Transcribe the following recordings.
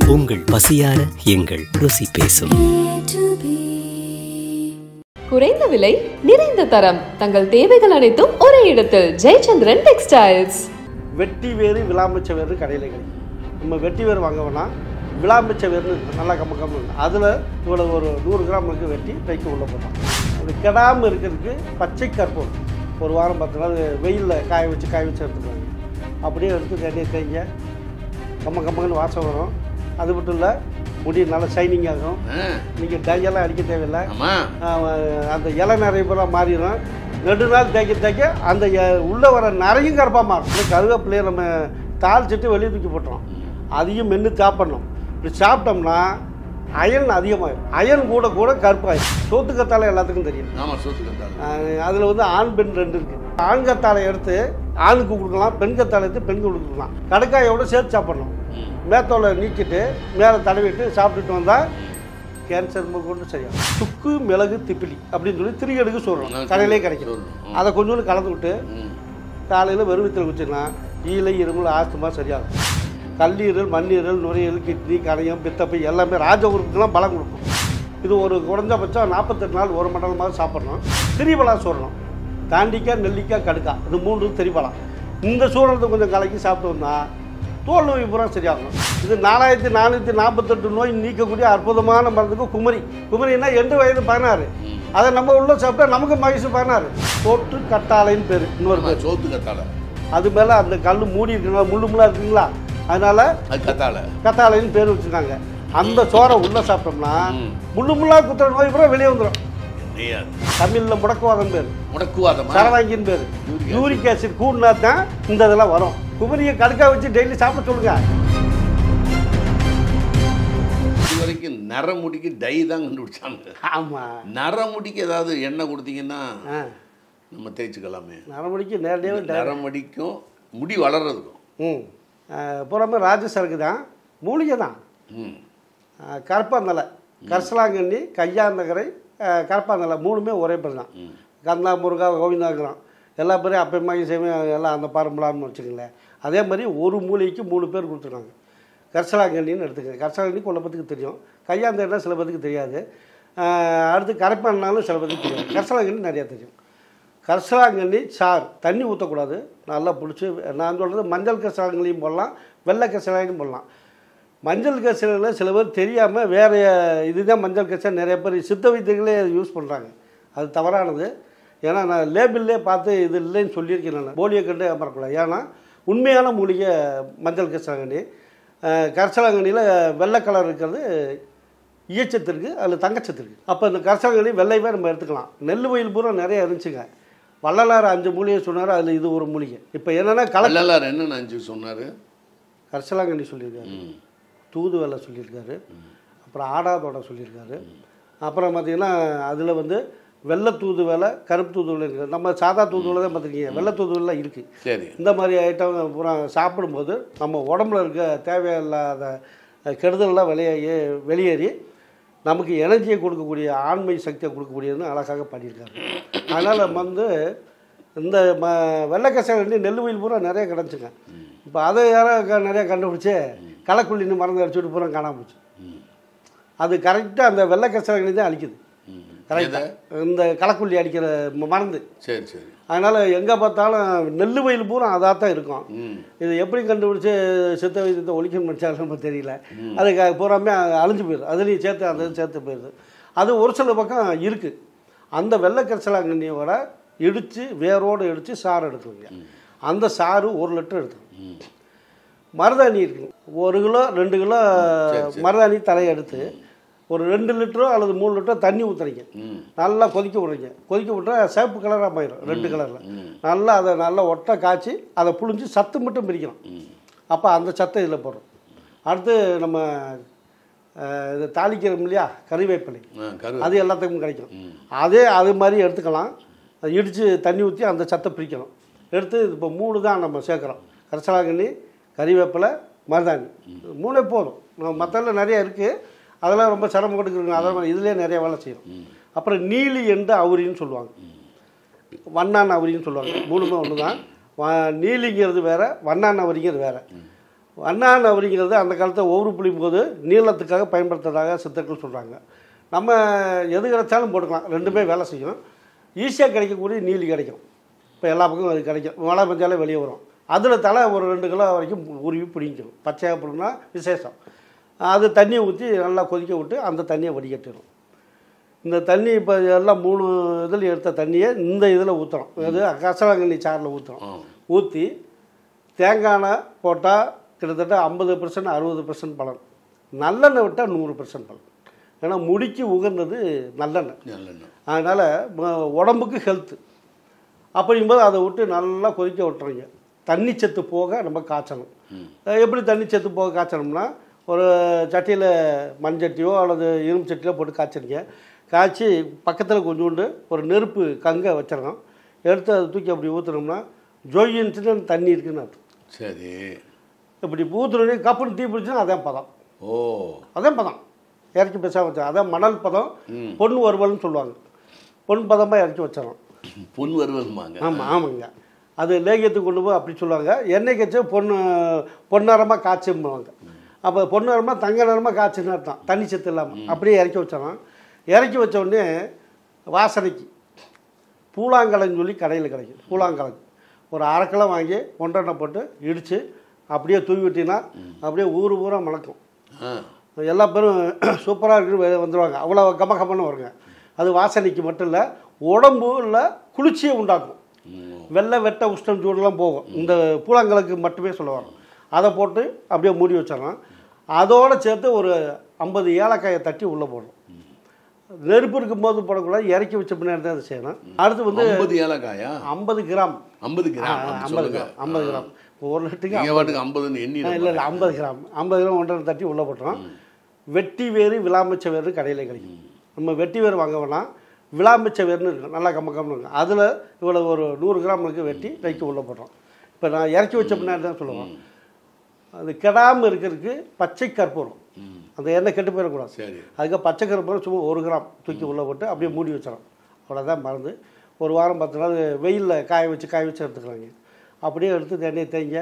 உங்கள் பசியார எங்கள் ருசி பேசும் குறைந்த விலை நிறைந்த தரம் தங்கள் தேவைகள் அனைத்தும் ஒரே இடத்தில் ஜெயச்சந்திரன் டெக்ஸ்டைல்ஸ் வெட்டி வேறு விளாம்பச்ச வேறு கடையில் கிடைக்கும் நம்ம வெட்டி வேறு வாங்கவேனா விளாம்பச்ச வேறுனு இருக்கு, நல்லா கம்ம கம்ம அதில் இவ்வளோ ஒரு நூறு கிராம் இருக்கு வெட்டி தைக்க உள்ளே போட்டோம் அது கெடாமல் இருக்கிறதுக்கு பச்சை கற்பூரம் ஒரு வாரம் பத்து நாள் வெயிலில் காய வச்சு காய வச்சு எடுத்துக்குவாங்க அப்படியே எடுத்து தண்ணியை தேய்ங்க கம்ம கம்மங்கன்னு வாசம் வரும் அது மட்டும் இல்லை முடி நல்லா ஷைனிங் ஆகும் நீங்கள் டையெல்லாம் அடிக்க தேவையில்லை ஆமா ஆஹ் அந்த இலை நிறைய பூரா மாறிடும் ரெண்டு நாள் தேய்க்க தேய்க்க அந்த எ- உள்ள வர நிறையும் கருப்பாக மாறும் இந்த கருவேப்பிலையை நம்ம தாளிச்சிட்டு வெளியே தூக்கி போட்டுறோம் அதையும் மென்று சாப்பிடணும் இப்படி சாப்பிட்டோம்னா அயன் அதிகமாகும் அயன் கூட கூட கருப்பாகும் சோத்து கத்தாழை எல்லாத்துக்கும் தெரியும் ஆமா சொத்து கத்தால அதில் வந்து ஆண் பெண் ரெண்டு இருக்குது ஆண் கத்தாழை எடுத்து ஆணுக்கு கொடுக்கலாம் பெண் கத்தாழை எடுத்து பெண்ணுக்கு கொடுக்கலாம் கடுக்காயோட சேர்த்து சாப்பிடணும் மேத்தோலை நீக்கிட்டு மேலே தடவிட்டு சாப்பிட்டுட்டு வந்தால் கேன்சர் கொண்டு சரியாகும் சுக்கு மிளகு திப்பிலி அப்படின்னு சொல்லி திரிகடுக்கு சொல்கிறோம் கடையிலே கிடைக்கும் சொல்லணும். அதை கொஞ்சோண்டு கலந்து விட்டு ம். காலையில் வெறுவத்தில் குச்சிடலாம் ஈலை இருமல் ஆஸ்துமா சரியாகும் கல்லீரல் மண்ணீரல் நுரையீரல் கிட்னி கணையம் பித்தப்பை எல்லாமே ராஜ உறுப்புக்கெல்லாம் பலம் கொடுக்கும் இது ஒரு குறைஞ்சபட்சம் நாற்பத்தெட்டு நாள் ஒரு மண்டலமாக சாப்பிட்றோம் திரிபலா சொல்லணும் தாண்டிக்காய் நெல்லிக்காய் கடுக்காய் இது மூன்று திரிபலம் இந்த சூழலத்தை கொஞ்சம் கலக்கி சாப்பிட்டோம்னா தோல் நோய் பூரா சரியாகும் இது நாலாயிரத்தி நானூற்றி நாற்பத்தெட்டு நோய் நீக்கக்கூடிய அற்புதமான மருந்துக்கு குமரி குமரின்னா எண்டு வயது பதினாறு அதை நம்ம உள்ள சாப்பிட்டா நமக்கு வயசு பதினாறு போட்டு கட்டாளைன்னு பேர் இன்னொரு ஆமா, பேர் சோத்து கத்தால அது மேலே அந்த கல் மூடி இருக்குங்களா முள்ளு முள்ளா இருக்குங்களா அதனால அது கத்தால கத்தாழைன்னு பேர் வச்சுருக்காங்க அந்த சோறை உள்ள சாப்பிட்டோம்னா ம். முள்ளு முள்ளா குத்துற நோய் பூரா வெளியே வந்துடும் நெய்யா தமிழில் முடக்குவாதம் பேர் முடக்குவாதமா சரவாங்கின்னு பேர் Uric acid. யூரிக் ஆசிட் கூடினா தான் இந்த இதெல்லாம் வரும் குமரியை கடுக்கா வச்சு டெய்லி சாப்பிட சொல்லுங்க இது வரைக்கும் நரமுடிக்கு டை தான் கண்டுபிடிச்சாங்க ஆமாம் நரமுடிக்கு ஏதாவது எண்ணெய் கொடுத்தீங்கன்னா நம்ம தேய்ச்சிக்கலாமே நரமணிக்கு நேரடியாக நரமுடிக்கும் முடி வளர்றதுக்கும் ம் புறமே ராஜசரக்கு தான் மூலிகை தான் ம் கருப்பாந்தலை கரிசலாங்கண்ணி கையாந்தகரை கருப்பாந்தலை மூணுமே ஒரே பேர் தான் கந்தா முருகா கோவிந்தாங்கிறம் எல்லா பேரும் அப்பயமாகி செய்வேன் எல்லாம் அந்த பாரம்பலாம்னு வச்சுக்கங்களேன் அதே மாதிரி ஒரு மூலிகைக்கு மூணு பேர் கொடுத்துருக்காங்க கரிசலாங்கண்ணின்னு எடுத்துக்கங்க கரிசலாங்கண்ணி கொள்ள பேத்துக்கு தெரியும் கையாந்தகர்னா சில பேத்துக்கு தெரியாது அஹ், அடுத்து கரைப்பான்னாலும் சில பேத்துக்கு தெரியாது கரிசலாங்கண்ணி நிறையா தெரியும் கரிசலாங்கண்ணி சார் தண்ணி ஊற்றக்கூடாது நல்லா பிடிச்சி நான் சொல்கிறது மஞ்சள் கரிசலாங்கண்ணியும் போடலாம் வெள்ளை கரிசலாங்கண்ணியும் போடலாம் மஞ்சள் கரிசலில் சில பேர் தெரியாமல் வேறு இதுதான் மஞ்சள் கரிசல் நிறைய பேர் சித்த வைத்தியங்களே யூஸ் பண்ணுறாங்க அது தவறானது ஏன்னா நான் லேபிள்லே பார்த்து இது இல்லைன்னு சொல்லியிருக்கேன் நான் போலியை கண்டு ஏமாறக்கூடாது ஏன்னா உண்மையான மூலிகை மஞ்சள் கரிசலாங்கண்ணி அஹ், கரிசலாங்கண்ணியில் வெள்ளை கலர் இருக்கிறது ஈயச்சத்து இருக்குது அதில் தங்கச்சத்து இருக்குது அப்போ இந்த கரிசலாங்கண்ணி வெள்ளையவே நம்ம எடுத்துக்கலாம் நெல் வயல் பூரா நிறைய இருந்துச்சுங்க வள்ளலார் அஞ்சு மூலிகை சொன்னார் அதில் இது ஒரு மூலிகை இப்போ என்னென்னா கல கல்லலார் என்ன நினச்சி சொன்னார் கரிசலாங்கண்ணி சொல்லியிருக்காரு ம் தூது வேலை சொல்லியிருக்காரு அப்புறம் ஆடாதோட சொல்லியிருக்காரு அப்புறம் பார்த்தீங்கன்னா அதில் வந்து வெள்ளை தூது வேலை கருப்பு தூது வேலை இருக்குது நம்ம சாதா தூது வேலை தான் பார்த்துருக்கீங்க வெள்ளை தூது வேலை இருக்குது சரி இந்த மாதிரி ஐட்டம் பூரா சாப்பிடும்போது நம்ம உடம்புல இருக்க தேவையில்லாத கெடுதல்லாம் வெளியே வெளியேறி நமக்கு எனர்ஜியை கொடுக்கக்கூடிய ஆண்மை சக்தியை கொடுக்கக்கூடியதுன்னு அழகாக பண்ணியிருக்காரு அதனால் நம்ம வந்து இந்த ம வெள்ளைக்கசை வேண்டி நெல் வயல் பூரா நிறைய கிடச்சிங்க இப்போ அதை யாரோ க- நிறைய கண்டுபிடிச்சி களைக்குள்ளின்னு மருந்து அடிச்சுட்டு பூரா காணாம போச்சு அது கரெக்டாக அந்த வெள்ளைக்கசை தான் அழிக்குது ம் கரெக்டாக இந்த களைக்குள்ளி அடிக்கிற ம- மருந்து சரி சரி அதனால் எங்கே பார்த்தாலும் நெல் வயல் பூரா அதாக தான் இருக்கும் ம் இது எப்படி கண்டுபிடிச்சி சித்த வைத்தியத்தை ஒழிக்கணும் நினச்சாலும் நமக்கு தெரியல அதுக்கு பூராமே அழிஞ்சு போயிடுது அதுலேயும் சேர்த்து அந்த இது சேர்த்து போயிடுது அது ஒரு சில பக்கம் இருக்குது அந்த வெள்ளை கரிசலாங்கண்ணியோட இடித்து வேரோடு இடித்து சாறு எடுக்குங்க அந்த சாறு ஒரு லிட்டர் எடுத்துக்கணும் மருதாணி இருக்குங்க ஒரு கிலோ ரெண்டு கிலோ மருதாணி தலையை எடுத்து ஒரு ரெண்டு லிட்டரோ அல்லது மூணு லிட்டரோ தண்ணி ஊற்றுறீங்க ம் நல்லா கொதிக்க விடுறீங்க கொதிக்க விட்டா சேப்பு கலராக போயிடும் ரெண்டு கலரில் நல்லா அதை நல்லா ஒட்டை காய்ச்சி அதை புழிஞ்சு சத்து மட்டும் பிரிக்கணும் அப்போ அந்த சத்தை இதில் போடுறோம் அடுத்து நம்ம அஹ், இது தாளிக்கிறோம் இல்லையா கறிவேப்பிலை ஆ கரு அது எல்லாத்துக்கும் கிடைக்கும் அதே அது மாதிரி எடுத்துக்கலாம் அதை இடித்து தண்ணி ஊற்றி அந்த சத்தை பிரிக்கணும் எடுத்து இப்போ மூணு தான் நம்ம சேர்க்குறோம் கரிசலாங்கண்ணி கறிவேப்பிலை மருதாணி மூணே போதும் நம்ம மற்றெல்லாம் நிறைய இருக்குது அதெல்லாம் ரொம்ப சிரமம் கொடுக்குறோங்க அதெல்லாம் இதுலேயே நிறைய வேலை செய்யும் அப்புறம் நீலி எண்டு அவுரின்னு சொல்லுவாங்க வண்ணான் அவரின்னு சொல்லுவாங்க மூணுமே ஒன்று தான் வ- நீலிங்கிறது வேற வண்ணான் அவரிங்கிறது வேற வண்ணான் அப்படிங்கிறது அந்த காலத்தில் ஒவ்வொரு புளியும் போது நீளத்துக்காக பயன்படுத்துறதாக சித்தர்கள் சொல்கிறாங்க நம்ம எது கிடைச்சாலும் போட்டுக்கலாம் ரெண்டுமே வேலை செய்யும் ஈஸியாக கிடைக்கக்கூடிய நீலி கிடைக்கும் இப்போ எல்லா பக்கமும் அது கிடைக்கும் மழை பெஞ்சாலே வெளியே வரும் அதில் தலை ஒரு ரெண்டு கிலோ வரைக்கும் உருவி பிடிக்கணும் பச்சையாக பிடினா விசேஷம் அது தண்ணியை ஊற்றி நல்லா கொதிக்க விட்டு அந்த தண்ணியை வடிகட்டிடும் இந்த தண்ணி இப்போ எல்லாம் மூணு இதில் எடுத்த தண்ணியை இந்த இதில் ஊற்றுறோம் அது கசலாங்கண்ணி சாறில் ஊற்றுறோம் ஆ. ஊற்றி தேங்காய் எண்ணெய் போட்டால் கிட்டத்தட்ட ஐம்பது பர்சன்ட் அறுபது பர்சன்ட் பலன் நல்லெண்ணெய் விட்டால் நூறு பர்சன்ட் பலன் ஏன்னா முடிக்கு உகந்தது நல்லெண்ணெய் நல்லெண்ணெய் அதனால் ம- உடம்புக்கு ஹெல்த்து அப்படிங்கும்போது அதை விட்டு நல்லா கொதிக்க விட்டுறீங்க தண்ணி சத்து போக நம்ம காய்ச்சணும் அஹ் எப்படி தண்ணி சத்து போக காய்ச்சணும்னா ஒரு சட்டியில் மண்சட்டியோ அல்லது இரும்பு சட்டியோ போட்டு காய்ச்சறீங்க காய்ச்சி பக்கத்தில் கொஞ்சோண்டு ஒரு நெருப்பு கங்கை வச்சிடணும் எடுத்து அதை தூக்கி அப்படி ஊற்றுனோம்னா ஜோயின்ட்டு தண்ணி இருக்குன்னு அர்த்தம் சரி இப்படி ஊற்றுனோடனே கப்புன்னு தீ பிடிச்சுன்னா அதான் பதம் ஓ அதான் பதம் இறக்கி பேசாம வச்சா அதான் மணல் பதம் ம். பொன் வறுவல்னு சொல்லுவாங்க பொன் பதமாக இறக்கி வச்சிடணும் பொன் வருவல்மாங்க ஆமாம் ஆமாங்க அது லேகியத்துக்கு கொண்டு போய் அப்படி சொல்லுவாங்க எண்ணெய் கச்சு பொண்ணு பொன்னரமாக காய்ச்சும்பாங்க அப்போ பொன்னரமாக தங்க நிறமாக காய்ச்சுன்னு அர்த்தம் தண்ணி சத்து இல்லாமல் அப்படியே இறக்கி வச்சிடணும் இறக்கி வச்ச உடனே வாசனைக்கு பூலாங்கலன்னு சொல்லி கடையில் கிடைக்கும் பூலாங்கலன் ஒரு அரை கிலோ வாங்கி ஒன்றரை போட்டு இடித்து அப்படியே தூவி விட்டீங்கன்னா அப்படியே ஊர் ஊரா மணக்கும் ஆ எல்லா பேரும் சூப்பராக இருக்குன்னு வெளிய வந்துடுவாங்க அவ்வளோ கம கமன்னு வருங்க அது வாசனைக்கு மட்டும் இல்லை உடம்புல குளிர்ச்சியை உண்டாக்கும் ம். வெள்ளை வெட்ட உஷ்ணம் சூடெல்லாம் போகும் இந்த பூலாங்கலுக்கு மட்டுமே சொல்லுவாங்க அதை போட்டு அப்படியே மூடி வச்சிடலாம் அதோடு சேர்த்து ஒரு ஐம்பது ஏலக்காயை தட்டி உள்ளே போடணும் நெருப்பு இருக்கும்போது போடக்கூடாது இறக்கி வச்ச பின்னாடி தான் அதை செய்யணும் அடுத்து வந்து ஐம்பது ஏலக்காயா ஐம்பது கிராம் ஐம்பது கிராம் அப்படி ஐம்பது சொல்லுங்க கிராம் ஐம்பது கிராம் ஒரு லிட்டருக்கு நீங்க பாட்டுக்கு ஐம்பதுன்னு எண்ணி இல்லை இல்லை ஐம்பது கிராம் ஐம்பது கிராம் ஒன்றரை தட்டி உள்ளே போட்டுறோம் வெட்டி வேறு விளாமிச்ச வேறு கடையில் கிடைக்கும் நம்ம வெட்டி வேறு வாங்க வேணாம் விளாமிச்ச வேறுனு இருக்கும் நல்லா கம்ம கம்மனு இருக்கும் அதில் இவ்வளோ ஒரு நூறு கிராம் இருக்கு வெட்டி ரைக்கு உள்ளே போடுறோம் இப்போ நான் இறக்கி வச்ச பின்னாடி தான் சொல்லுவோம் அது கெடாமல் இருக்கிறதுக்கு பச்சை கற்பூரம் அந்த எண்ணெய் கெட்டு போயிடக்கூடாது சரி அதுக்கு பச்சை கருப்பூரம் சும்மா ஒரு கிராம் தூக்கி உள்ளே போட்டு அப்படியே மூடி வச்சிடும் அவ்வளோதான் மருந்து ஒரு வாரம் பத்து நாள் வெயிலில் காய வச்சு காய வச்சு எடுத்துக்கலாங்க அப்படியே எடுத்து இந்த எண்ணெயை தேய்ங்க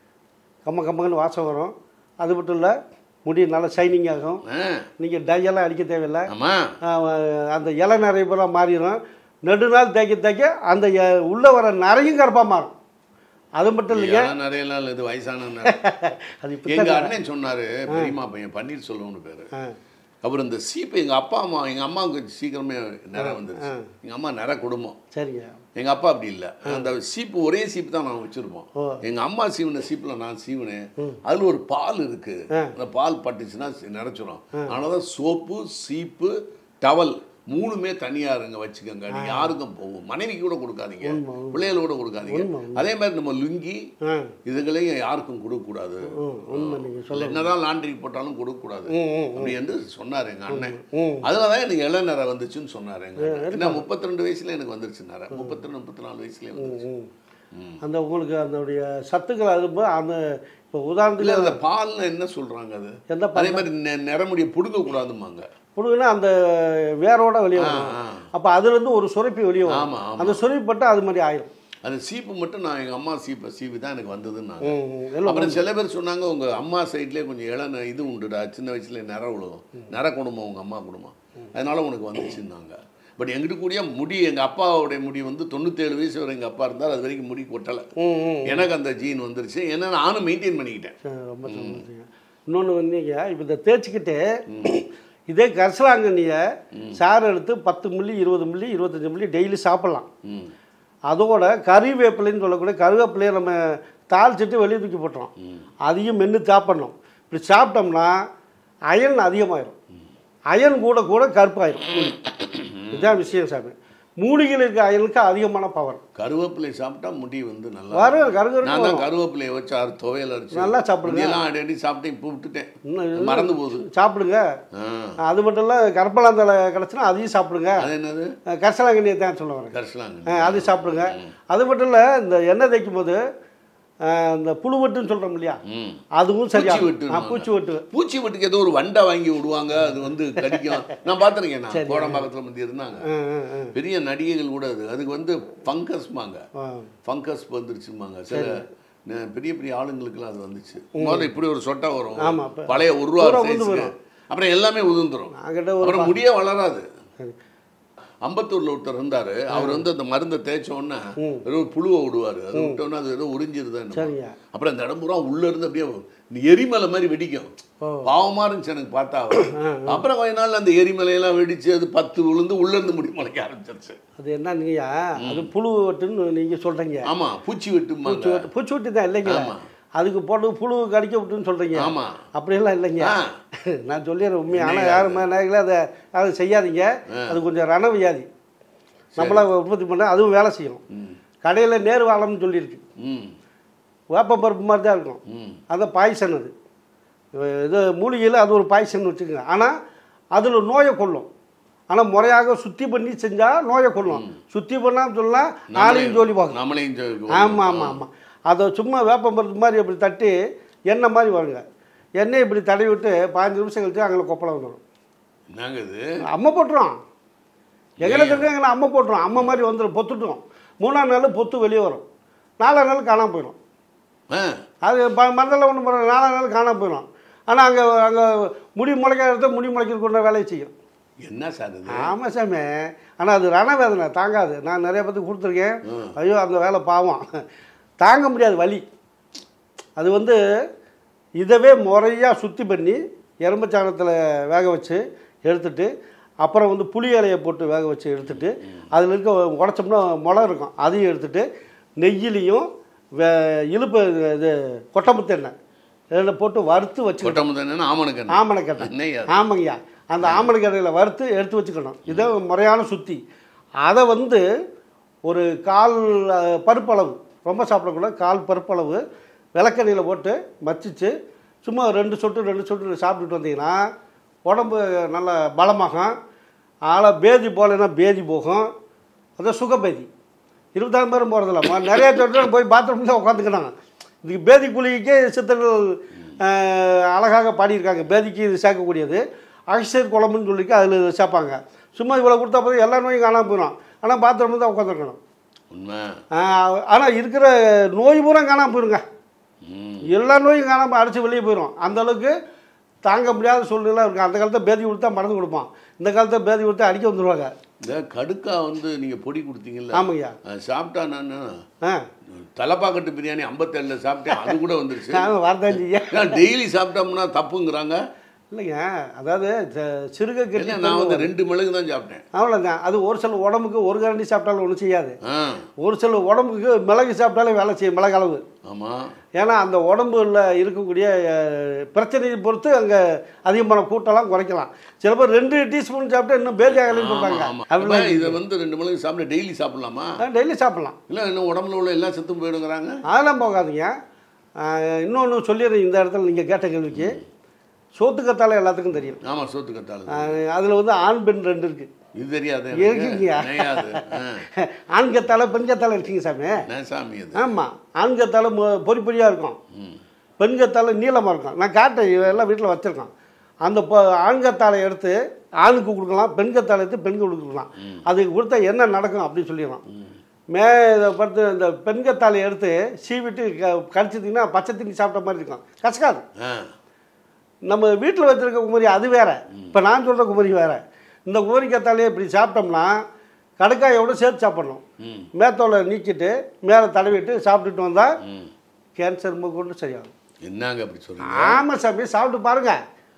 கம்ம கம்மங்கன்னு வாசம் வரும் அது மட்டும் இல்லை முடி நல்லா ஷைனிங் ஆகும் ஆ நீங்கள் டையெல்லாம் அடிக்க தேவையில்லை ஆமா ஆஹ் அந்த இலை நிறைய பூரா மாறிடும் நெடுநாள் தேய்க்க தேய்க்க அந்த எ- உள்ளே வர நிறையும் கருப்பாக மாறும் அது மட்டும் இல்லைங்க ஏன் நிறைய நாள் இது வயசான நேரம். அது இப்போ எங்க அண்ணன் சொன்னாரு பெரியம்மா பையன் பன்னீர் செல்வம்னு பேரு அப்புறம் இந்த சீப்பு எங்க அப்பா அம்மா எங்க அம்மாவுக்கு சீக்கிரமே நிற வந்துருச்சு எங்க அம்மா நிற குடும்பம் சரிங்க எங்க அப்பா அப்படி இல்லை அந்த சீப்பு ஒரே சீப்பு தான் நான் வச்சிருப்போம் எங்க அம்மா சீவின சீப்புல நான் சீவினேன் அதுல ஒரு பால் இருக்கு அந்த பால் பட்டுச்சுன்னா நிறைச்சிரும் அதனாலதான் சோப்பு சீப்பு டவல் மூணுமே தனியா இருங்க வச்சுக்கோங்க நீங்க யாருக்கும் போகும் மனைவிக்கு கூட கொடுக்காதீங்க பிள்ளைகள கூட கொடுக்காதீங்க அதே மாதிரி நம்ம லுங்கி ஆ இதுகளையும் யாருக்கும் கொடுக்கக்கூடாது ம் உண்மை நீங்கள் என்னதான் லாண்ட்ரி போட்டாலும் கொடுக்கக்கூடாது ம், ம், அப்படி என்று சொன்னார் எங்க அண்ணன் ம். அதுல தான் எனக்கு இளநரை வந்துச்சுன்னு சொன்னார் எங்க அண்ணன். என்ன முப்பத்தி ரெண்டு வயசுல எனக்கு வந்துருச்சு நரை முப்பத்தி ரெண்டு முப்பத்தி நாலு வயசுல வந்துருச்சு ம். அந்த உங்களுக்கு அதனுடைய சத்துக்கள் அது போ- அந்த இப்போ இல்ல உதாரணத்துக்கு அந்த பால்ல என்ன சொல்றாங்க அது எந்த அதே மாதிரி நெ- நிறமுடிய புடுங்க கூடாதுமாங்க புடுங்கன்னா அந்த வேரோட வெளியே வரும் ஆ. அப்போ அதுலேருந்து ஒரு சுரப்பி வெளியே வரும் ஆமா, ஆமா. அந்த சுரப்பி பட்டு அது மாதிரி ஆயிரும் அந்த சீப்பு மட்டும் நான் எங்க அம்மா சீப்பை சீவி தான் எனக்கு வந்ததுன்னாங்க ம், ம். எல்லாம் அப்புறம் சில பேர் சொன்னாங்க உங்க அம்மா சைட்லயே கொஞ்சம் இளந இது உண்டுடா சின்ன வயசுல நிற விழுகும் நிற குடும்பம் உங்க அம்மா குடும்பம் அதனால உனக்கு வந்துச்சுன்னாங்க பட் எங்கிட்ட கூடிய முடி எங்க அப்பாவுடைய முடி வந்து தொண்ணூத்தேழு வயசு வரை எங்க அப்பா இருந்தார் அது வரைக்கும் முடி கொட்டலை ம் ம் எனக்கு அந்த ஜீன் வந்துருச்சு ஏன்னா நானும் மெயின்டைன் பண்ணிக்கிட்டேன் சரி, ரொம்ப சந்தோஷங்க இன்னொன்று வந்தீங்க இப்போ இந்த தேய்ச்சிக்கிட்டு இதே கரிசலாங்கண்ணியை சாறு எடுத்து பத்து மில்லி இருபது மில்லி இருபத்தஞ்சி மில்லி டெய்லி சாப்பிட்லாம் ம் அதோட கறிவேப்பிலைன்னு சொல்லக்கூடிய கருவேப்பிலையை நம்ம தாளிச்சிட்டு வெளியே தூக்கி போட்டுறோம் அதையும் மென்று சாப்பிடணும் இப்படி சாப்பிட்டோம்னா அயன் அதிகமாயிரும் அயன் கூட கூட கருப்பாயிரும் மூலி. இதுதான் விஷயம் சாமி மூலிகையில் இருக்க அயனுக்கு அதிகமான பவர் கருவேப்பிலை சாப்பிட்டா முடி வந்து நல்லா வரும் கருகரு நான் தான் கருவேப்பிலையை வச்சு அரை துவையல் அரைச்சு நல்லா சாப்பிடுங்க. எல்லாம் அடி அடி சாப்பிட்டு இப்போ விட்டுட்டேன் இன்னும் மறந்து போகுது சாப்பிடுங்க ஆ. அது மட்டும் இல்லை கற்பலாந்தலை கிடச்சுன்னா அதையும் சாப்பிடுங்க அது என்னது கரிசலாங்கண்ணியை தான் சொல்ல வரேன் கரிசலாங்க ஆ, அது சாப்பிடுங்க அது மட்டும் இல்லை இந்த எண்ணெய் தேய்க்கும் போது ஆ, இந்த புழு வெட்டுன்னு சொல்கிறோம் இல்லையா ம் அதுவும் சரியா பூச்சி வெட்டு ஆ, பூச்சி வெட்டு பூச்சி வெட்டுக்கு ஏதோ ஒரு வண்டை வாங்கி விடுவாங்க அது வந்து கடிக்கும் நான் பார்த்துருக்கேன் நான் கோடம்பாக்கத்தில் வந்து இருந்தாங்க ஆ, ஆ, ஆ. பெரிய நடிகைகள் கூட அது அதுக்கு வந்து ஃபங்கஸ்மாங்க ஆ. ஃபங்கஸ் வந்துருச்சுமாங்க சில ந- பெரிய பெரிய ஆளுங்களுக்குலாம் அது வந்துச்சு முதல்ல இப்படி ஒரு சொட்டை வரும் ஆமா, இப்ப பழைய ஒரு ரூபா பூரா உதிர்ந்து சைஸுக்கு வரும். அப்புறம் எல்லாமே உதிர்ந்துரும் நாங்கிட்ட ஒரு அப்புறம் முடியே வளராது அம்பத்தூர்ல ஒருத்தர் இருந்தாரு அவர் வந்து அந்த மருந்தை தேய்ச்ச உடனே ஏதோ ஒரு புழுவை விடுவாரு அது விட்டோன்னே அது ஏதோ உறிஞ்சிருதா என்னமோ. சரிங்க. அப்புறம் அந்த இடம் பூரா உள்ள இருந்து அப்படியே இந்த எரிமலை மாதிரி வெடிக்கும் பாவமா இருந்துச்சு எனக்கு பார்த்தா அப்புறம் கொஞ்ச நாள் அந்த எரிமலையெல்லாம் வெடிச்சு அது பத்து விழுந்து உள்ள இருந்து முடி முளைக்க ஆரம்பிச்சிருச்சு அது என்னங்கய்யா அது புழு வெட்டுன்னு நீங்கள் சொல்கிறீங்க ஆமா பூச்சி வெட்டுமாங்க பூச்சி வெட்டு பூச்சி வெட்டு தான் இல்லைங்க ஆமா. அதுக்கு போட்டு புழு கடிக்க விட்டுன்னு சொல்கிறீங்க ஆமா அப்படியெல்லாம் இல்லைங்க ஆ. நான் சொல்லிடுறேன் உண்மை ஆனால் யாரும் நேரில் அதை அதை செய்யாதீங்க அது கொஞ்சம் ரண வியாதி நம்மளா உற்பத்தி பண்ண அதுவும் வேலை செய்யும் கடையில் நேரு வாழம்னு சொல்லியிருக்கு ம் வேப்ப பருப்பு மாதிரி தான் இருக்கும் ம் அது பாய்சன் அது இது மூலிகையில் அது ஒரு பாய்சன் வச்சுக்கோங்க ஆனால் அதில் நோயை கொல்லும் ஆனால் முறையாக சுத்தி பண்ணி செஞ்சால் நோயை கொல்லும் சுத்தி பண்ணான்னு சொல்லலாம் நாளையும் ஜோலி பார்க்கணும் நம்மளையும் ஜோ- ஆமாம் ஆமாம் ஆமாம் அதை சும்மா வேப்பம் பருப்பு மாதிரி இப்படி தட்டி எண்ணெய் மாதிரி வருங்க எண்ணெய் இப்படி தடவி விட்டு பதினஞ்சு நிமிஷம் கழிச்சு அங்கே கொப்பளை வந்துடும் என்னங்க இது அம்மை போட்டுரும் எங்களை தட்டு எங்களை அம்மை போட்டுரும் அம்மை மாதிரி வந்துடும் பொத்துட்டும் மூணாம் நாள் பொத்து வெளியே வரும் நாலாம் நாள் காணாம போயிடும் ஆ அது ப மண்டலம் ஒன்று போகிற நாலாம் நாள் காணாம போயிடும் ஆனால் அங்கே அங்கே முடி முளைக்கிறத முடி முளைக்கிறதுக்குள்ள வேலையை செய்யும் என்ன சார் இது ஆமாம் சாமி ஆனால் அது ரணவேதனை தாங்காது நான் நிறைய பேத்துக்கு கொடுத்துருக்கேன் ஐயோ அந்த வேலை பாவம் தாங்க முடியாது வலி அது வந்து இதவே முறையாக சுத்தி பண்ணி எறும்புச்சாணத்தில் வேக வச்சு எடுத்துட்டு அப்புறம் வந்து புளி இலையை போட்டு வேக வச்சு எடுத்துட்டு அதில் இருக்க உடச்சோம்னா முளை இருக்கும் அதையும் எடுத்துட்டு நெய்யிலையும் வே இழுப்பு இது கொட்டமுத்து எண்ணெய் இதில் போட்டு வறுத்து வச்சு கொட்டமுது என்னன்னா ஆமணக்கு ஆமணக்கட்டை என்னையா ஆமாங்கய்யா அந்த ஆமணக்கட்டையில் வறுத்து எடுத்து வச்சுக்கணும் இதை முறையான சுத்தி அதை வந்து ஒரு கால் அஹ், பருப்பளவு ரொம்ப சாப்பிடக்கூடாது கால் பருப்பளவு விளக்கெண்ணெயில் போட்டு மச்சிச்சு சும்மா ரெண்டு சொட்டு ரெண்டு சொட்டு சாப்பிட்டுட்டு வந்தீங்கன்னா உடம்பு நல்ல பலமாகும் ஆளை பேதி போகலைன்னா பேதி போகும் அது சுகபேதி இருபத்தாறு பேரும் போகிறதில்ல நிறைய சொட்டு போய் பாத்ரூமில் தான் உட்காந்துக்கினாங்க இதுக்கு பேதி குளிக்கே சித்தர்கள் அஹ், அழகாக பாடியிருக்காங்க பேதிக்கு இது சேர்க்கக்கூடியது அகசியர் குழம்புன்னு சொல்லிக்கு அதில் சேர்ப்பாங்க சும்மா இவ்வளோ கொடுத்தா போதும் எல்லா நோயும் காணாம போயிடும் ஆனால் பாத்ரூமில் தான் உட்காந்துருக்கணும் உண்மை ஆனால் இருக்கிற நோய் பூரா காணாம போயிருங்க ம் எல்லா நோயும் காணாமல் அடித்து வெளியே போயிடும் அந்த அளவுக்கு தாங்க முடியாத சூழ்நிலை இருக்குது அந்த காலத்தில் பேதி கொடுத்தா மருந்து கொடுப்பான் இந்த காலத்தில் பேதி கொடுத்தா அடிக்க வந்துடுவாங்க இந்த கடுக்கா வந்து நீங்க பொடி கொடுத்தீங்கல்ல ஆமாய்யா அது சாப்பிட்டா நான் ஆ தலைப்பாக்கட்டு பிரியாணி ஐம்பத்தேழுல சாப்பிட்டேன் அது கூட வந்துருச்சு நான் வார்த்தாஞ்சியா டெய்லி சாப்பிட்டோம்னா தப்புங்கிறாங்க இல்லைங்க அதாவது ச- சிறுக இல்லை கட்டி நான் வந்து ரெண்டு மிளகு தான் சாப்பிட்டேன் அவ்வளோதான் அது ஒரு சில உடம்புக்கு ஒரு கரண்டி சாப்பிட்டாலும் ஒன்றும் செய்யாது ஆ ஒரு சில உடம்புக்கு மிளகு சாப்பிட்டாலே வேலை செய்யும் மிளகு அளவு ஆமாம் ஏன்னா அந்த உடம்புல இருக்கக்கூடிய அஹ், பிரச்சனையை பொறுத்து அங்கே அதிகமான கூட்டம்லாம் குறைக்கலாம் சில பேர் ரெண்டு டீஸ்பூன் சாப்பிட்டா இன்னும் பேதி ஆகலைன்னு சொல்கிறாங்க ஆமாம் அப்படிலாம் இதை வந்து ரெண்டு மிளகு சாப்பிட டெய்லி சாப்பிடலாமா டெய்லி சாப்பிட்லாம் இல்லை இன்னும் உடம்புல உள்ள எல்லா சத்தும் போயிடுங்கிறாங்க அதெல்லாம் போகாதீங்க இன்னொன்று சொல்லிடுறேன் இந்த இடத்துல நீங்கள் கேட்ட கேள்விக்கு சோத்துக்கத்தால எல்லாத்துக்கும் தெரியும் ஆமாம் சோத்து கத்தாளு அதில் வந்து ஆண் பெண் ரெண்டு இருக்குது இது தெரியாது இருக்குங்கய்யா. தெரியாது ஆண் கத்தால பெண் கத்தால இருக்கீங்க சாமி நான் சாமி அது ஆமாம் ஆண் கத்தால மொ- பொறி பொறியாக இருக்கும் ம் பெண் கத்தால நீளமாக இருக்கும் நான் காட்டேன் எல்லாம் வீட்டில் வச்சுருக்கோம் அந்த பொ ஆண் கத்தாழை எடுத்து ஆணுக்கு கொடுக்கலாம் பெண் கத்தாழை எடுத்து பெண்களுக்கு கொடுக்கலாம் அதுக்கு கொடுத்தா என்ன நடக்கும் அப்படின்னு சொல்லிடலாம் மே இதை பார்த்து இந்த பெண் கத்தாழை எடுத்து சீவிட்டு க கடிச்சிட்டிங்கன்னா பச்சை தண்ணி சாப்பிட்ட மாதிரி இருக்கும் கசக்காது ஆ நம்ம வீட்டில் வச்சுருக்க குமரி அது வேற இப்போ நான் சொல்கிற குமரி வேற இந்த குமரி கத்தாழையை இப்படி சாப்பிட்டோம்னா கடுக்காயோட சேர்த்து சாப்பிடணும் ம் மேத்தோலை நீக்கிட்டு மேலே தடவிட்டு சாப்பிட்டுட்டு வந்தால் ம் கேன்சர் கொண்டு சரியாகும் என்னங்க அப்படி சொல்றீங்க ஆமாம் சாமி சாப்பிட்டு பாருங்க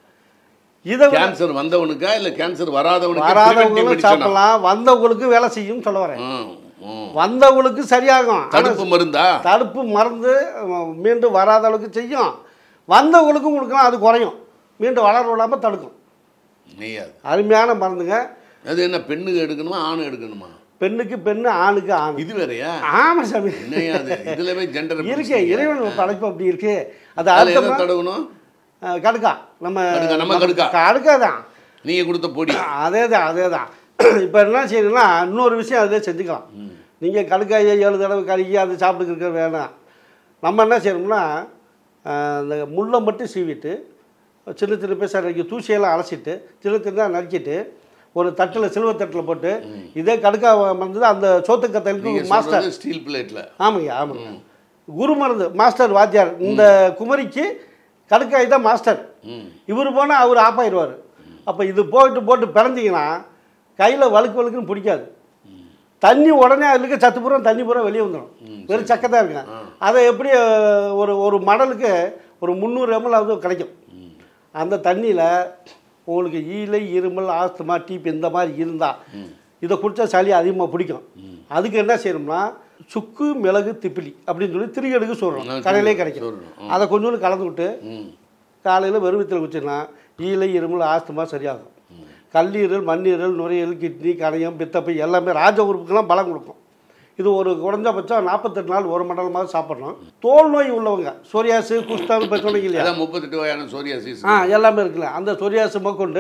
இதை விட கேன்சர் வந்தவனுக்கா இல்ல கேன்சர் வராதவனுக்கு வராதவங்களும் சாப்பிடலாம் வந்தவங்களுக்கு வேலை செய்யும் சொல்ல வரேன் ம், ம். வந்தவங்களுக்கு சரியாகும் ஆனா தடுப்பு மருந்தா தடுப்பு மருந்து அஹ், மீண்டும் வராத அளவுக்கு செய்யும் வந்தவங்களுக்கும் கொடுக்கலாம் அது குறையும் மீண்டும் வளர விடாமல் தடுக்கும் நெய்யாது அருமையான மருந்துங்க அது என்ன பெண்ணுக்கு எடுக்கணுமா ஆணு எடுக்கணுமா பெண்ணுக்கு பெண்ணு ஆணுக்கு ஆண் இது வேறயா ஆமாம் சாமி என்னையாது இதுலவே ஜெண்டர் இருக்கு இறைவன் படைப்பு அப்படி இருக்கு அது அதுல எதை அர்த்தமா தடவணும் அஹ், கடுக்கா நம்ம கடுக்கா, நம்ம கடுக்கா. கடுக்கா தான் நீங்க கொடுத்த பொடி அதே தான் அதே தான் இப்போ என்ன செய்யணும்னா இன்னொரு விஷயம் அதிலே செஞ்சுக்கலாம் நீங்கள் கடுக்காயை ஏழு தடவை கழுகி அது சாப்பிட்டுக்க வேணாம் நம்ம என்ன செய்யணும்னா ஆஹ், இந்த முள்ளை மட்டும் சீவிட்டு சின்ன சின்ன பீஸாக நறுக்கி தூசியெல்லாம் அலசிட்டு சின்ன சின்னதாக நறுக்கிட்டு ஒரு தட்டில் சில்வர் தட்டில் போட்டு இதே கடுக்கா மருந்து அந்த சோத்துக்கத்தலுக்கு நீங்க மாஸ்டர் சொல்றது ஸ்டீல் பிளேட்ல ஆமாங்க ஆமாங்க குரு மருந்து மாஸ்டர் வாத்தியார் இந்த குமரிக்கு கடுக்காய் தான் மாஸ்டர் ம் இவர் போனால் அவர் ஆஃப் ஆயிடுவார் அப்போ இது போட்டு போட்டு பிறந்தீங்கன்னா கையில் வழுக்கு வழுக்குன்னு பிடிக்காது தண்ணி உடனே அதில் இருக்க சத்து பூரா தண்ணி பூரா வெளியே வந்துடும் வெறும் சக்கை தான் இருக்கும் அதை எப்படி அஹ், ஒரு ஒரு மடலுக்கு ஒரு முந்நூறு எம்எல் அது கிடைக்கும் அந்த தண்ணியில் உங்களுக்கு ஈலை இருமல் ஆஸ்துமா டீப் இந்த மாதிரி இருந்தால் இதை குடித்தா சளி அதிகமாக பிடிக்கும் அதுக்கு என்ன செய்யணும்னா சுக்கு மிளகு திப்பிலி அப்படின்னு சொல்லி திரிகடுக்கு சொல்கிறோம் ஆ, கடையிலே திரி- கிடைக்கும் சொல்றோம். அதை கொஞ்சோண்டு கலந்து விட்டு ம் காலையில் வெறுவத்தில் குடிச்சிடலாம் ஈலை இருமல் ஆஸ்துமா சரியாகும் கல்லீரல் மண்ணீரல் நுரையீரல் கிட்னி கணையம் பித்தப்பை எல்லாமே ராஜ உறுப்புக்கெல்லாம் பலம் கொடுக்கும் இது ஒரு குறைஞ்சபட்சம் நாற்பத்தெட்டு நாள் ஒரு மண்டலமாக சாப்பிட்றோம் தோல் நோய் உள்ளவங்க சோரியாசு குஸ்டால் இப்போ சொன்னீங்க இல்லையா அதான் முப்பத்தெட்டு வகையான சோரியாசிஸ் ஆ எல்லாமே இருக்குல்ல அந்த சொரியாசு கொண்டு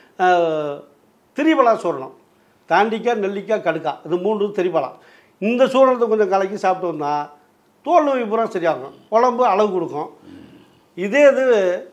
திரிபலா சூரணம் தாண்டிக்காய் நெல்லிக்காய் கடுக்காய் இது மூன்று திரிபலா இந்த சூரணத்தை கொஞ்சம் கலக்கி சாப்பிட்டு வந்தால் தோல் நோய் பூரா சரியாகும் உடம்பு அளவு கொடுக்கும் இதே இது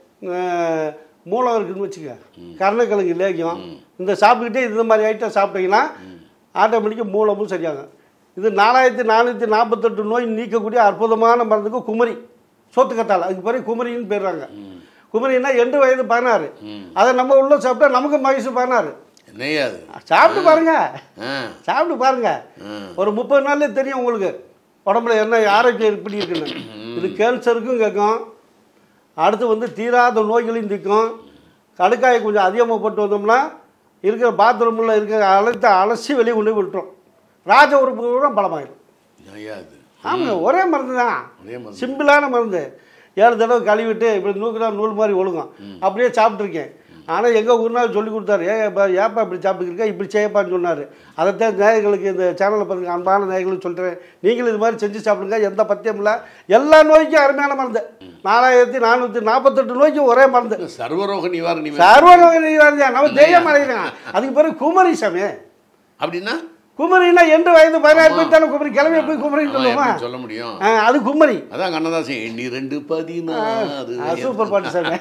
அஹ், மூலம் இருக்குன்னு வச்சுக்க கருணக்கிழங்கு லேகியம் இந்த சாப்பிட்டுக்கிட்டே இந்த மாதிரி ஐட்டம் சாப்பிட்டீங்கன்னா ஆட்டோமேட்டிக்காக மூலமும் சரியாகும் இது நாலாயிரத்தி நானூற்றி நாற்பத்தெட்டு நோய் நீக்கக்கூடிய அற்புதமான மருந்துக்கு குமரி சோத்துக்கத்தால் அதுக்கு பிறகு குமரின்னு பேருறாங்க குமரின்னா எண்டு வயது பதினாறு அதை நம்ம உள்ள சாப்பிட்டா நமக்கு வயசு பதினாறு என்னையா அது சாப்பிட்டு பாருங்க ஆ சாப்பிட்டு பாருங்க ஆ. ஒரு முப்பது நாள்லயே தெரியும் உங்களுக்கு உடம்புல என்ன ஆரோக்கியம் எப்படி இருக்குன்னு இது கேன்சருக்கும் கேட்கும் அடுத்து வந்து தீராத நோய்களையும் தீர்க்கும் கடுக்காயை கொஞ்சம் அதிகமாக போட்டு வந்தோம்னா இருக்கிற பாத்ரூமில் இருக்கிற அழைத்த அலசி வெளியே கொண்டு போய் விட்டுரும் ராஜ உறுப்பு கூட பலமாயிடும் ஐயா அது ஆமாங்க ஒரே மருந்து தான் ஒரே மருந்து. சிம்பிளான மருந்து ஏழு தடவை கழுவிட்டு இப்படி நூக்குனா நூல் மாதிரி ஒழுங்கும் அப்படியே சாப்பிட்ருக்கேன் ஆனால் எங்கள் ஊர்னால் சொல்லி கொடுத்தாரு ஏ ஏப்பா ஏப்பா இப்படி சாப்பிட்டுருக்க இப்படி செய்யப்பான்னு சொன்னார் அதைத்தான் நேயர்களுக்கு இந்த சேனலை பாருங்க அன்பான நேயர்களுக்கு சொல்கிறேன் நீங்களும் இது மாதிரி செஞ்சு சாப்பிடுங்க எந்த பத்தியம் இல்லை எல்லா நோய்க்கும் அருமையான மருந்து நாலாயிரத்தி நானூற்றி நாற்பத்தெட்டு நோய்க்கும் ஒரே மருந்து சர்வரோக நிவாரணி சர்வ நோய் நிவாரணி நம்ம தெய்வம் அடைகிறாங்க அதுக்கு பிறகு குமரி சாமி அப்படின்னா குமரின்னா எண்டு வயது பதினாறு போய் தானே குமரி கிளம்பி போய் குமரின்னு ஆமா, சொல்லுவோமா எப்படி சொல்ல முடியும் ஆ, அது குமரி அதான் கண்ணதாசன் எண்ணி ரெண்டு பதினாறு ஆ, சூப்பர் பாட்டு சாமி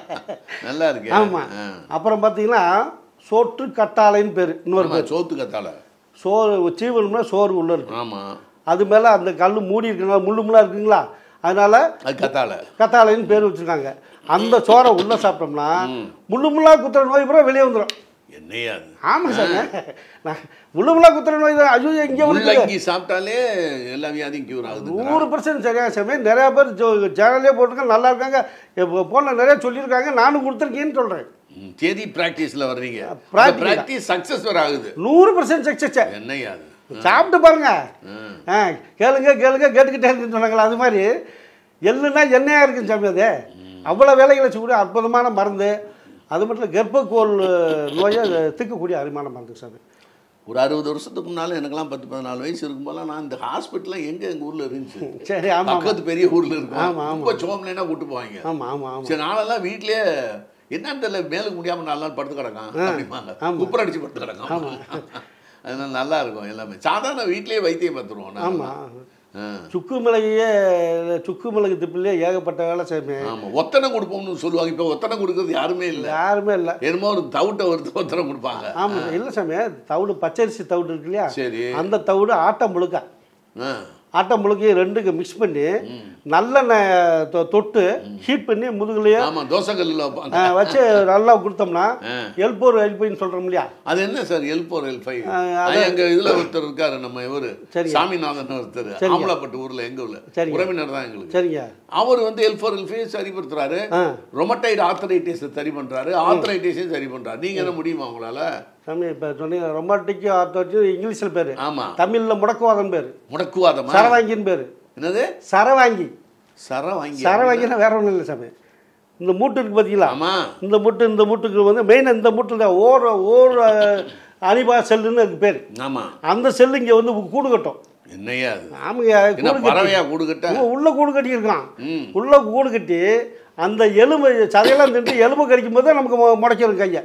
நல்லா இருக்கு ஆமாம் அப்புறம் பார்த்தீங்கன்னா சோற்று கத்தாழைன்னு பேர் இன்னொரு ஆமா, பேர் சோத்து கத்தால சோறு சீவனம்னா சோறு உள்ளே இருக்கும் ஆமா அது மேலே அந்த கல் மூடி இருக்குங்களா முள்ளு முள்ளா இருக்குங்களா அதனால அது கத்தால கத்தாழைன்னு பேர் வச்சுருக்காங்க அந்த சோறை உள்ளே சாப்பிட்டோம்னா முள்ளு முள்ளா குத்துற நோய் பூரா வெளியே வந்துடும் என்னையா அது ஆமாம் சார் நான் முள்ளு முள்ளா குத்துற நோய் தான் ஐயோ இங்கே வந்து முள்ளங்கி சாப்பிட்டாலே எல்லா வியாதியும் கியூர் ஆகுது நூறு பர்சன்ட் சரியா சமயம் நிறையா பேர் சேனல்லே போட்டிருக்காங்க நல்லா இருக்காங்க போன நிறைய சொல்லியிருக்காங்க நானும் கொடுத்துருக்கேன்னு சொல்கிறேன் ம், தேதி பிராக்டிஸ்ல வர்றீங்க practical. பிராக்டிஸ் சக்சஸ் வர ஆகுது நூறு பர்சன்ட் சக்சஸ் என்னையா அது சாப்பிட்டு பாருங்க ம். ஆ கேளுங்க கேளுங்க கேட்டுக்கிட்டே இருக்குன்னு சொன்னாங்களா அது மாதிரி எள்ளுனா எண்ணெயாக இருக்குன்னு சாமி அது அவ்வளோ வேலைகளை செய்யக்கூடிய அற்புதமான மருந்து அது மட்டும் இல்லை கர்ப்பக்கோள் நோயை தீர்க்கக்கூடிய அருமையான மருந்து சாமி ஒரு அறுபது வருஷத்துக்கு முன்னால எனக்கெல்லாம் பத்து பதினாலு வயசு இருக்கும்போதெல்லாம் நான் இந்த ஹாஸ்பிட்டல்லாம் எங்க எங்க ஊர்ல இருந்துச்சு சரி ஆமாம் பக்கத்து பெரிய ஊர்ல ஆமா, இருக்கும் ஆமா. ரொம்ப சோம்லேனா கூட்டு போவாங்க ஆமாம் ஆமாம் ஆமாம் சரி நாளெல்லாம் வீட்லயே என்னன்னு தெரியல மேலுக்கு முடியாம நாலு நாள் படுத்து கிடக்கான் அப்படிம்பாங்க ஆமா. குப்பர் அடிச்சு படுத்து கிடக்கான் அதனால நல்லா இருக்கும் எல்லாமே சாதாரண வீட்லயே வைத்தியம் பார்த்துருவோம் நாங்கெல்லாம். ஆமாம் ஆ. சுக்கு மிளகையே சுக்கு மிளகு திப்பிலே ஏகப்பட்ட வேலை செய்யுமே ஆமா ஒத்தனை கொடுப்போம்னு சொல்லுவாங்க இப்ப ஒத்தனை கொடுக்கறது யாருமே இல்ல யாருமே இல்லை என்னமோ ஒரு தவிட்டை ஒருத்த ஒத்தனை கொடுப்பாங்க ஆமாம் இல்லை சாமி தவிடு பச்சரிசி தவிடு இருக்கு இல்லையா சரி அந்த தவிடு ஆட்டம் முழுக்க ஆ. ஆட்டம் முழுக்க ரெண்டுக்கு மிக்ஸ் பண்ணி நல்லெண்ணெய் தொ- தொட்டு ஹீட் பண்ணி முதுகுலையே ஆமா தோசை கல்லுல வைப்பாங்க ஆ, வச்சு நல்லா கொடுத்தோம்னா ஆ. எல்போர் எல்பின்னு சொல்கிறோம் இல்லையா அது என்ன sir L four L five ஆ, எங்க இதுல ஒருத்தர் இருக்காரு நம்ம இவரு சரிங்க. சாமிநாதன் ஒருத்தர் சரிங்க. ஆமலாப்பட்டு ஊர்ல எங்க ஊர்ல சரிங்க. உறவினர் தான் எங்களுக்கு சரிங்க அவர் வந்து எல் ஃபோர் எல் ஃபைவ் சரிப்படுத்துறாரு ஆ ரொமட்டைடு ஆர்த்தரைட்டிஸ் சரி பண்றாரு ஆர்த்தரைட்டிஸையும் சரி பண்றாரு நீங்க என்ன முடியுமா உங்களால சாமி இப்போ சொன்னீங்க ரொமாட்டிக்கு ஆர்த்தோட்டி இங்கிலீஷில் பேர் ஆமா தமிழில் முடக்குவாதம் பேர் முடக்குவாதமா சரவாங்கின்னு பேர் என்னது சரவாங்கி சர வாங்கி சரவாங்கினா வேற ஒன்றும் இல்லை சாமி இந்த மூட்டு இருக்கு பார்த்தீங்களா ஆமா இந்த மூட்டு இந்த மூட்டுக்கு வந்து மெயினாக இந்த மூட்டில் தான் ஓர் ஓர் அனிபா செல்லுன்னு அதுக்கு பேர் ஆமா அந்த செல்லு இங்கே வந்து கூடு கட்டும் என்னையா அது ஆமாங்க என்ன கூடு கட்டி பறவையா கூடு கட்ட உள்ள- உள்ள கூடு கட்டியிருக்கான் ம் உள்ள கூடு கட்டி அந்த எலும்பு சதையெல்லாம் தின்று எலும்பு கடிக்கும் போது நமக்கு மு- முடைச்சிரும் கையை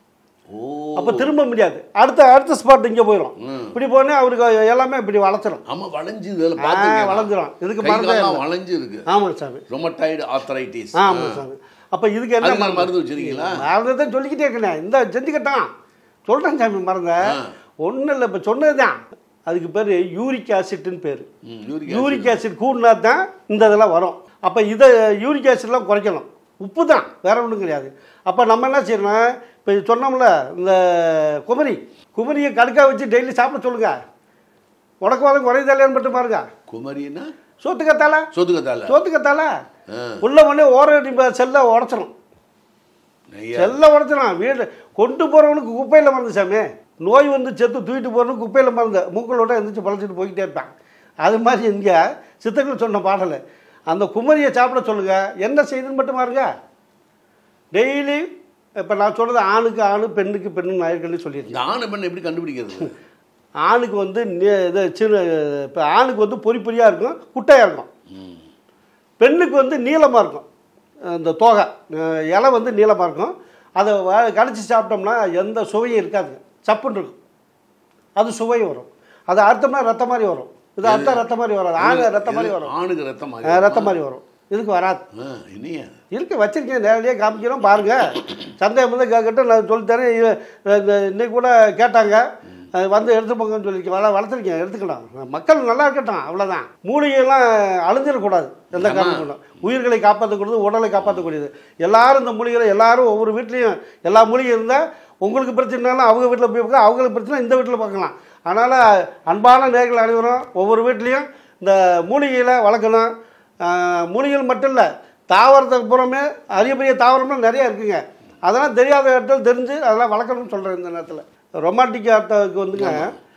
ஓ அப்போ திரும்ப முடியாது அடுத்த அடுத்த ஸ்பாட் இங்கே போயிடும் ம். இப்படி போனால் அவருக்கு எல்லாமே இப்படி வளர்த்துரும் ஆமா வளைஞ்சு இதுல ஆ, பாத்துருக்கேன் வளைஞ்சிரும் இதுக்கு மருந்தே கைகாலெல்லாம் இல்லை. வளைஞ்சு இருக்கு ஆமாங்க சாமி ரொமட்டைடு ஆர்த்தரைட்டிஸ் ஆமாம் சாமி அப்போ இதுக்கு என்ன அதுக்கு மருந்து வச்சிருக்கீங்களா மருந்து தான் சொல்லிக்கிட்டே இருக்கேன் இந்த செஞ்சுக்கிட்டான் சொல்கிறேன் சாமி மறந்த ஆ. ஒன்றும் இல்லை இப்போ சொன்னது தான் அதுக்கு பேர் யூரிக் ஆசிட்னு பேர் ம், யூரிக் யூரிக் ஆசிட் கூடினா தான் இந்த இதெல்லாம் வரும் அப்போ இதை யூரிக் ஆசிட்லாம் குறைக்கணும் உப்பு தான் வேற ஒன்றும் கிடையாது அப்போ நம்ம என்ன செய்யணும் இப்போ சொன்னோம்ல இந்த குமரி குமரியை கடுக்கா வச்சு டெய்லி சாப்பிட சொல்லுங்க உடக்குவாதம் குறையுதாலேன்னு மட்டும் பாருங்க குமரின்னா சோத்துக்கத்தால சொத்துக்கத்தால சோத்துக்கத்தால ஆ. உள்ள உடனே ஓர செல்லை உடச்சிடும் நெய்யா செல்லை உடச்சிடும் வீடு கொண்டு போகிறவனுக்கு குப்பையில் மறந்து சாமி நோய் வந்து செத்து தூக்கிட்டு போகிறவனுக்கு குப்பையில் மறந்து மூக்களோட எந்திரிச்சு பழச்சிட்டு போய்கிட்டே இருப்பான் அது மாதிரி இங்கே சித்தர்கள் சொன்ன பாடல் அந்த குமரியை சாப்பிட சொல்லுங்க என்ன செய்யுதுன்னு மட்டும் பாருங்க டெய்லி இப்போ நான் சொல்கிறது ஆணுக்கு ஆணு பெண்ணுக்கு பெண்ணு நான் ஏற்கனவே சொல்லியிருக்கேன் இந்த ஆணு பெண் எப்படி கண்டுபிடிக்கிறது ஆணுக்கு வந்து நி- இது சின்ன இப்போ ஆணுக்கு வந்து பொறி பொரியாக இருக்கும் குட்டையாக இருக்கும் ம். பெண்ணுக்கு வந்து நீளமாக இருக்கும் இந்த தோகை அஹ் இலை வந்து நீளமாக இருக்கும் அதை வ- கடிச்சு சாப்பிட்டோம்னா எந்த சுவையும் இருக்காது சப்புன்னு இருக்கும் அது சுவை வரும் அது அர்த்தம்னா ரத்த மாதிரி வரும் இது அர்த்தம் ரத்த மாதிரி வராது ஆணு ரத்த மாதிரி வரும் ஆணுக்கு ரத்தம் அஹ் மாதிரி ரத்த மாதிரி வரும் இதுக்கு வராது ஆ, என்னையா இருக்கு வச்சிருக்கேன் நேரடியாக காமிக்கிறோம் பாருங்க சந்தேகம் வந்து கேட்கட்டும் நான் சொல்லித்தரேன் இது, இந்த இன்னைக்கு கூட கேட்டாங்க அது வந்து எடுத்து போங்கன்னு சொல்லியிருக்கேன் வள வளர்த்துருக்கேன் எடுத்துக்கலாம் மக்கள் நல்லா இருக்கட்டும் அவ்வளோதான் மூலிகையெல்லாம் அழிஞ்சிடக்கூடாது எந்த காரணம் கொண்டும் உயிர்களை காப்பாற்றக்கூடியது உடலை காப்பாற்றக்கூடியது எல்லாரும் இந்த மூலிகைகளை எல்லாரும் ஒவ்வொரு வீட்லேயும் எல்லா மூலிகை இருந்தால் உங்களுக்கு பிரச்சனைனாலும் அவங்க வீட்டில் போய் பார்க்க அவங்களுக்கு பிரச்சனை இந்த வீட்டில் பார்க்கலாம் அதனால் அன்பான நேர்கள் அனைவரும் ஒவ்வொரு வீட்லேயும் இந்த மூலிகைகளை வளர்க்கணும் ஆஹ் மூலிகைகள் மட்டும் இல்லை தாவரத்துக்கு புறமே அரிய பெரிய தாவரம்லாம் நிறைய இருக்குங்க அதெல்லாம் தெரியாத இடத்துல தெரிஞ்சு அதெல்லாம் வளர்க்கணும்னு சொல்கிறேன் இந்த நேரத்தில் ரொமான்டிக் ஆர்த்தாவுக்கு வந்துங்க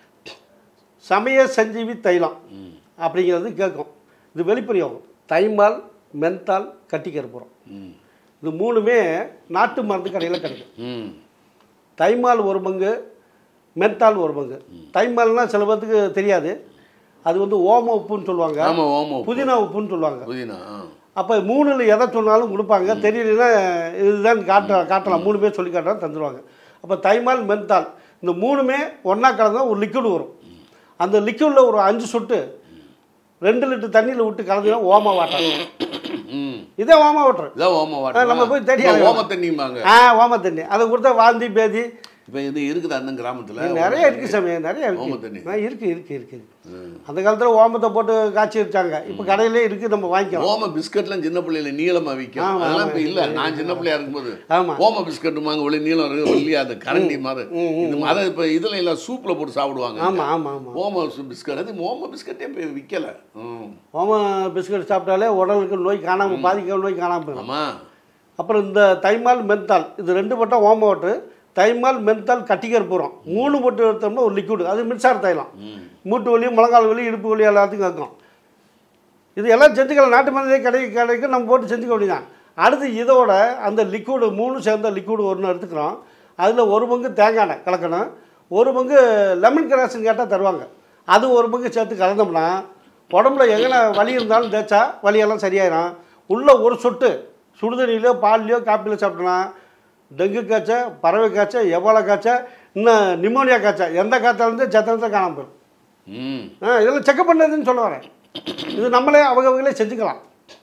சமய சஞ்சீவி தைலம் அப்படிங்கிறது கேட்கும் இது வெளிப்பிரயோகம் தைமால் மென்தால் கட்டி கருப்புறம் ம் இது மூணுமே நாட்டு மருந்து கடையில் கிடைக்கும் ம் தைமால் ஒரு பங்கு மென்தால் ஒரு பங்கு தைமால்னா சில பேர்த்துக்கு தெரியாது அது வந்து ஓம உப்புன்னு சொல்லுவாங்க ஆமா ஓமோ புதினா உப்புன்னு சொல்லுவாங்க புதினா ஆ. அப்போ மூணுல எதை சொன்னாலும் கொடுப்பாங்க தெரியலன்னா இதுதான் காட்ட காட்டலாம் மூணு பேர் சொல்லி காட்டலாம் தந்துடுவாங்க அப்போ தைமால் மென்தால் இந்த மூணுமே ஒன்றா கலந்தா ஒரு லிக்விட் வரும் அந்த லிக்விடில் ஒரு அஞ்சு சொட்டு ரெண்டு லிட்டர் தண்ணியில் விட்டு கலந்துனா ஓம வாட்டர் ம் இதே ஓம வாட்டர் இதான் ஓம ஆ, வாட்டர் நம்ம போய் தேடி இப்போ அலையலாம். ஓம தண்ணிம்பாங்க ஆ ஓம தண்ணி அதை கொடுத்தா வாந்தி பேதி இப்போ இது இருக்குது அந்த கிராமத்துல நிறைய இருக்கு சாமி நிறைய ஓம இருக்கு தண்ணி. ஆ, இருக்கு இருக்கு இருக்கு அந்த காலத்தில் ஓமத்தை போட்டு காய்ச்சி வச்சாங்க இப்போ கடையிலே இருக்கு நம்ம வாங்கிக்கலாம் ஓம பிஸ்கட்லாம் சின்ன பிள்ளையில நீளமா விற்கும் ஆமா, அதெல்லாம் ஆமா. இப்போ இல்ல நான் சின்ன பிள்ளையா இருக்கும்போது ஆமா. ஓம பிஸ்கட்டுமாங்க ஒளி நீளம் இருக்கு வெள்ளியா அந்த கரண்டி மாதிரி இது அதை இப்போ இதுல எல்லாம் சூப்ல போட்டு சாப்பிடுவாங்க ஆமா ஆமா ஆமா ஓம பிஸ்கட் அது ஓம பிஸ்கட்டே இப்போ விற்கல ம் ஓம பிஸ்கட் சாப்பிட்டாலே உடலுக்கு நோய் காணாமல் பாதிக்க நோய் காணாமல் போயிடும் ஆமா அப்புறம் இந்த தைமால் மென்தால் இது ரெண்டு போட்டால் ஓம ஓட்டு தைமால் மென்தால் கட்டிக்கற்பூரம் மூணு போட்டு எடுத்தோம்னா ஒரு லிக்விட் அது மின்சார தைலம் ம் மூட்டு வலி முழங்கால் வலி இடுப்பு வலி எல்லாத்துக்கும் கேட்கும் இது எல்லாம் செஞ்சுக்கலாம் நாட்டு மருந்தே கடை கடைக்கு நம்ம போட்டு செஞ்சுக்க வேண்டியதான் அடுத்து இதோட அந்த லிக்விடு மூணு சேர்ந்த லிக்விடு ஒன்று எடுத்துக்கிறோம் அதில் ஒரு பங்கு தேங்காய் எண்ணெய் கலக்கணும் ஒரு பங்கு லெமன் கிராஸ்ன்னு கேட்டால் தருவாங்க அது ஒரு பங்கு சேர்த்து கலந்தோம்னா உடம்புல எங்கே வலி இருந்தாலும் தேய்ச்சா வலியெல்லாம் சரியாயிடும் உள்ள ஒரு சொட்டு சுடுதண்ணிலையோ பால்லையோ காப்பிலையோ சாப்பிட்டோன்னா டெங்கு காய்ச்ச பறவை காய்ச்ச எவ்வளோ காய்ச்ச இன்னும் நிமோனியா காய்ச்ச எந்த காய்ச்சாலும் சத்தனத்தை காணாமல் போயிடும் ம் ஆ இதெல்லாம் செக்கப் பண்ணதுன்னு சொல்ல வரேன் இது நம்மளே அவங்க அவங்களே செஞ்சுக்கலாம்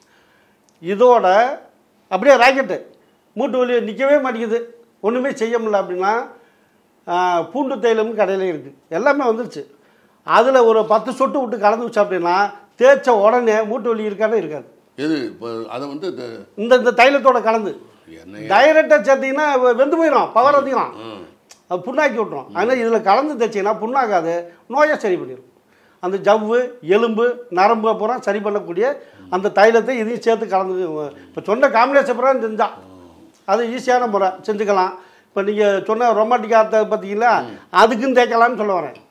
இதோட அப்படியே ராக்கெட்டு மூட்டு வலி நிற்கவே மாட்டேங்குது ஒன்றுமே செய்ய முடியல அப்படின்னா ஆ, பூண்டு தைலமும் கடையில் இருக்குது எல்லாமே வந்துருச்சு அதில் ஒரு பத்து சொட்டு விட்டு கலந்து வச்சு அப்படின்னா தேய்ச்ச உடனே மூட்டு வலி இருக்கானே இருக்காது எது இப்போ அதை வந்து இது- இந்த இந்த தைலத்தோட கலந்து என்ன டைரெக்டாக சேர்த்தீங்கன்னா வெ- வெந்து போயிடும் பவர் அதிகம் ம் அது புண்ணாக்கி விட்டுரும் அதனால் இதில் கலந்து தைச்சிங்கன்னா புண்ணாகாது நோயை சரி பண்ணிடும் அந்த ஜவ்வு எலும்பு நரம்பு பூரா சரி பண்ணக்கூடிய அந்த தைலத்தை இதையும் சேர்த்து கலந்து இப்போ சொன்ன காம்பினேஷன் பூரா செஞ்சா அது ஈஸியான முறை செஞ்சுக்கலாம் இப்போ நீங்கள் சொன்ன ரொமாட்டிக் ஆர்த்த பார்த்தீங்களா அதுக்கும் தேய்க்கலாம்னு சொல்ல வரேன்